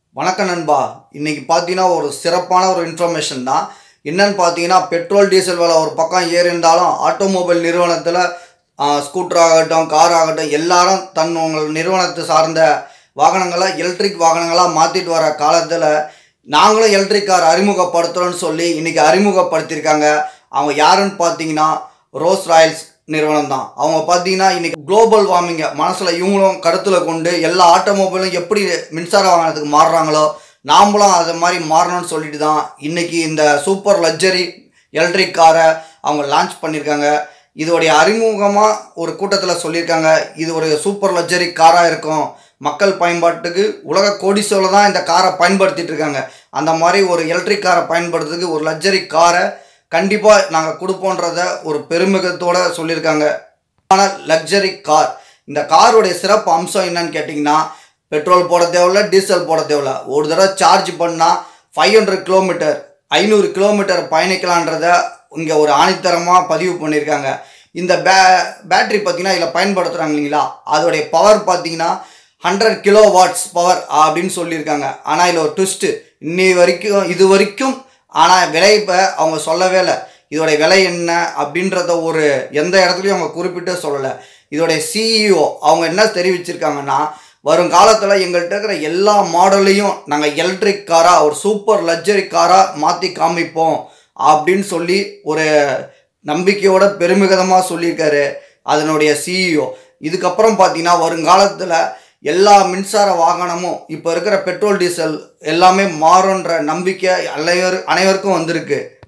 வணக்கம் நண்பா இன்னைக்கு பார்த்தீங்கன்னா ஒரு சிறப்பான ஒரு இன்ஃபர்மேஷன் தான் என்னன்னு பார்த்தீங்கன்னா பெட்ரோல் டீசல் விலை ஒரு பக்கம் ஏறி இருந்தாலும் ஆட்டோமொபைல் நிறுவனத்தில் ஸ்கூட்டர் ஆகட்டும் கார் ஆகட்டும் எல்லாரும் தன் உங்கள் நிறுவனத்தை சார்ந்த வாகனங்களை எலக்ட்ரிக் வாகனங்களாக மாற்றிட்டு வர காலத்தில் நாங்களும் எலக்ட்ரிக் கார் அறிமுகப்படுத்துகிறோன்னு சொல்லி இன்னைக்கு அறிமுகப்படுத்தியிருக்காங்க அவங்க யாருன்னு பார்த்தீங்கன்னா ரோஸ் ராயல்ஸ் நிறுவனம் தான் அவங்க பார்த்தீங்கன்னா இன்னைக்கு குளோபல் வார்மிங்கை மனசில் இவங்களும் கருத்தில் கொண்டு எல்லா ஆட்டோமொபைலும் எப்படி மின்சார வாகனத்துக்கு மாறுறாங்களோ நாமளும் அது மாதிரி மாறணும்னு சொல்லிட்டு தான் இன்னைக்கு இந்த சூப்பர் லக்ஸரி எலக்ட்ரிக் காரை அவங்க லான்ச் பண்ணியிருக்காங்க இதோடைய அறிமுகமாக ஒரு கூட்டத்தில் சொல்லியிருக்காங்க இது ஒரு சூப்பர் லக்ஸரி காராக இருக்கும் மக்கள் பயன்பாட்டுக்கு உலக கோடிசோல தான் இந்த காரை பயன்படுத்திட்டு இருக்காங்க அந்த மாதிரி ஒரு எலக்ட்ரிக் காரை பயன்படுத்துறதுக்கு ஒரு லக்ஸரி காரை கண்டிப்பாக நாங்கள் கொடுப்போன்றத ஒரு பெருமிகத்தோடு சொல்லியிருக்காங்க ஆனால் லக்ஸரி கார் இந்த காருடைய சிறப்பு அம்சம் என்னன்னு கேட்டிங்கன்னா பெட்ரோல் போட தேவையில்ல டீசல் போட தேவையில்ல ஒரு தடவை சார்ஜ் பண்ணால் ஃபைவ் ஹண்ட்ரட் கிலோமீட்டர் ஐநூறு கிலோமீட்டர் பயணிக்கலான்றத இங்கே ஒரு ஆணித்தரமாக பதிவு பண்ணியிருக்காங்க இந்த பே பேட்ரி பார்த்தீங்கன்னா இதில் பயன்படுத்துகிறாங்க இல்லைங்களா அதோடைய பவர் பார்த்தீங்கன்னா ஹண்ட்ரட் கிலோ வாட்ஸ் பவர் அப்படின்னு சொல்லியிருக்காங்க ஆனால் இதில் ஒரு ட்விஸ்ட்டு இன்னி வரைக்கும் இது வரைக்கும் ஆனால் விலை இப்போ அவங்க சொல்லவே இல்லை இதோடைய விலை என்ன அப்படின்றத ஒரு எந்த இடத்துலையும் அவங்க குறிப்பிட்டு சொல்லலை இதோடைய சிஇஓ அவங்க என்ன தெரிவிச்சிருக்காங்கன்னா வருங்காலத்தில் எங்கள்கிட்ட இருக்கிற எல்லா மாடலையும் நாங்கள் எலக்ட்ரிக் காராக ஒரு சூப்பர் லக்ஸரி காராக மாற்றி காமிப்போம் அப்படின்னு சொல்லி ஒரு நம்பிக்கையோட பெருமிதமாக சொல்லியிருக்காரு அதனுடைய சிஇஓ இதுக்கப்புறம் பார்த்தீங்கன்னா வருங்காலத்தில் எல்லா மின்சார வாகனமும் இப்போ இருக்கிற பெட்ரோல் டீசல் எல்லாமே மாறுன்ற நம்பிக்கை அனைவர் அனைவருக்கும் வந்திருக்கு